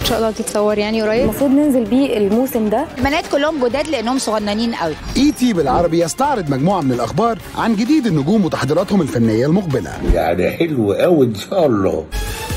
ان شاء الله تتصور يعني قريب المفروض ننزل بيه الموسم ده البنات كلهم جداد لانهم صغننين قوي اي تي بالعربي يستعرض مجموعه من الاخبار عن جديد النجوم وتحضيراتهم الفنيه المقبله يعني حلو قوي ان شاء الله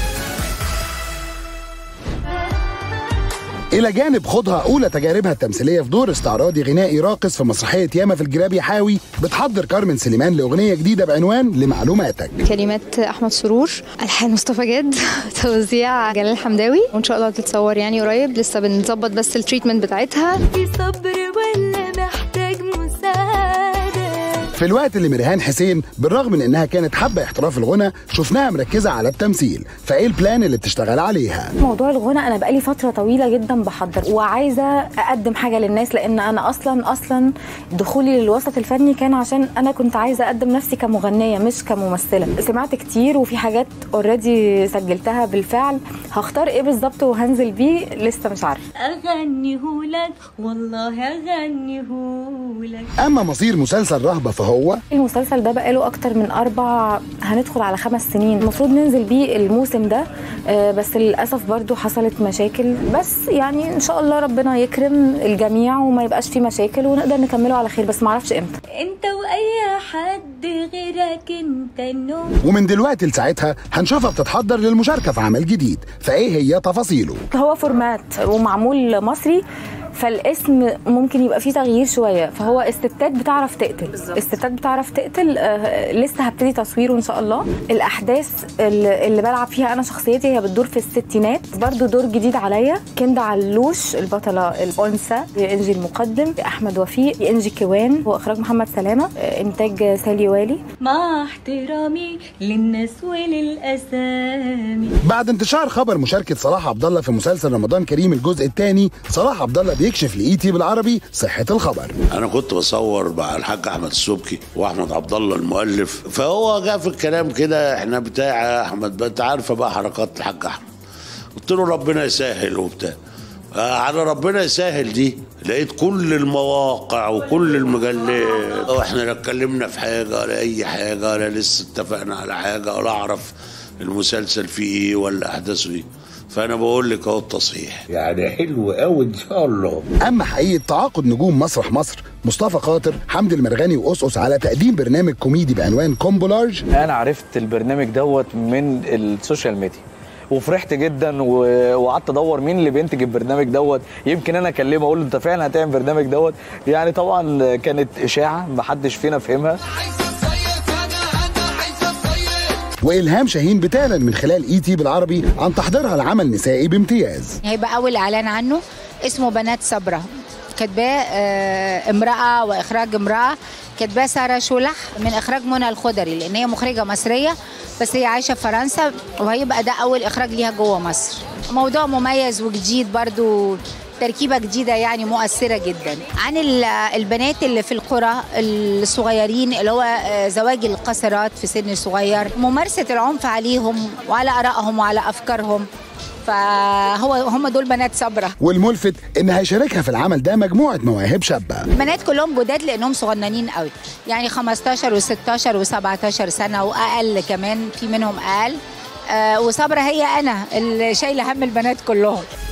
الى جانب خوضها اولى تجاربها التمثيليه في دور استعراضي غنائي راقص في مسرحيه ياما في الجراب حاوي بتحضر كارمن سليمان لاغنيه جديده بعنوان لمعلوماتك كلمات احمد سرور الحان مصطفى جد توزيع جلال حمداوي وان شاء الله تتصور يعني قريب لسه بنظبط بس التريتمنت بتاعتها في صبر ولا محتاج مساعدة في الوقت اللي مريهان حسين بالرغم من انها كانت حابه احتراف الغنى شفناها مركزه على التمثيل فايه البلان اللي بتشتغل عليها موضوع الغنى انا بقالي فتره طويله جدا بحضر وعايزه اقدم حاجه للناس لان انا اصلا اصلا دخولي للوسط الفني كان عشان انا كنت عايزه اقدم نفسي كمغنيه مش كممثله سمعت كتير وفي حاجات اوريدي سجلتها بالفعل هختار ايه بالظبط وهنزل بيه لسه مش عارفه أغنيهولك والله أغنيهولك اما مصير مسلسل رهبه فهو المسلسل ده بقاله اكتر من اربع هندخل على خمس سنين المفروض ننزل بيه الموسم ده آه، بس للاسف برضو حصلت مشاكل بس يعني ان شاء الله ربنا يكرم الجميع وما يبقاش فيه مشاكل ونقدر نكمله على خير بس معرفش امتى أنت وأي حد غيرك أنت النوم ومن دلوقتي لساعتها هنشوفها بتتحضر للمشاركه في عمل جديد فايه هي تفاصيله هو فورمات ومعمول مصري فالاسم ممكن يبقى فيه تغيير شويه فهو الستات بتعرف تقتل الستات بتعرف تقتل آه لسه هبتدي تصويره ان شاء الله الاحداث اللي, اللي بلعب فيها انا شخصيتي هي بتدور في الستينات برضو دور جديد عليا كندا علوش البطله الانثى انجي المقدم احمد وفيق انجي كوان واخراج محمد سلامه آه انتاج سالي والي مع احترامي للناس وللأسامي بعد انتشار خبر مشاركه صلاح عبد الله في مسلسل رمضان كريم الجزء الثاني صلاح عبد الله بيكشف لاي تي بالعربي صحه الخبر انا كنت بصور مع الحاج احمد السبكي واحمد عبد الله المؤلف فهو جاء في الكلام كده احنا بتاع يا احمد بقى انت عارفه بقى حركات الحاج احمد قلت له ربنا يسهل وبتاع آه، على ربنا يسهل دي لقيت كل المواقع وكل المجلات واحنا لا اتكلمنا في حاجه ولا اي حاجه ولا لسه اتفقنا على حاجه ولا اعرف المسلسل فيه ايه ولا احداثه ايه فانا بقول لك اهو التصحيح يعني حلو قوي ان شاء الله اما حقيقه تعاقد نجوم مسرح مصر مصطفى خاطر حمدي المرغني وأسقس على تقديم برنامج كوميدي بعنوان كومبولارج انا عرفت البرنامج دوت من السوشيال ميديا وفرحت جدا و- وقعدت ادور مين اللي بينتج البرنامج دوت يمكن انا اكلمه اقول له انت فعلا هتعمل برنامج دوت يعني طبعا كانت اشاعه محدش فينا فهمها والهام شاهين بتعلن من خلال اي تي بالعربي عن تحضيرها لعمل نسائي بامتياز هيبقى اول اعلان عنه اسمه بنات صبرة كاتباه آه، امراه واخراج امراه كاتباه ساره شولح من اخراج منى الخضري لان هي مخرجه مصريه بس هي عايشه في فرنسا وهيبقى ده اول اخراج ليها جوه مصر موضوع مميز وجديد برضو تركيبه جديده يعني مؤثره جدا عن ال- البنات اللي في القرى الصغيرين اللي هو آه، زواج القاصرات في سن صغير ممارسه العنف عليهم وعلى ارائهم وعلى افكارهم فهو هم دول بنات صبرة والملفت ان هيشاركها في العمل ده مجموعه مواهب شابه البنات كلهم جداد لانهم صغننين قوي يعني 15 و16 و17 سنه واقل كمان في منهم اقل آه وصبرة هي انا اللي شايله هم البنات كلهم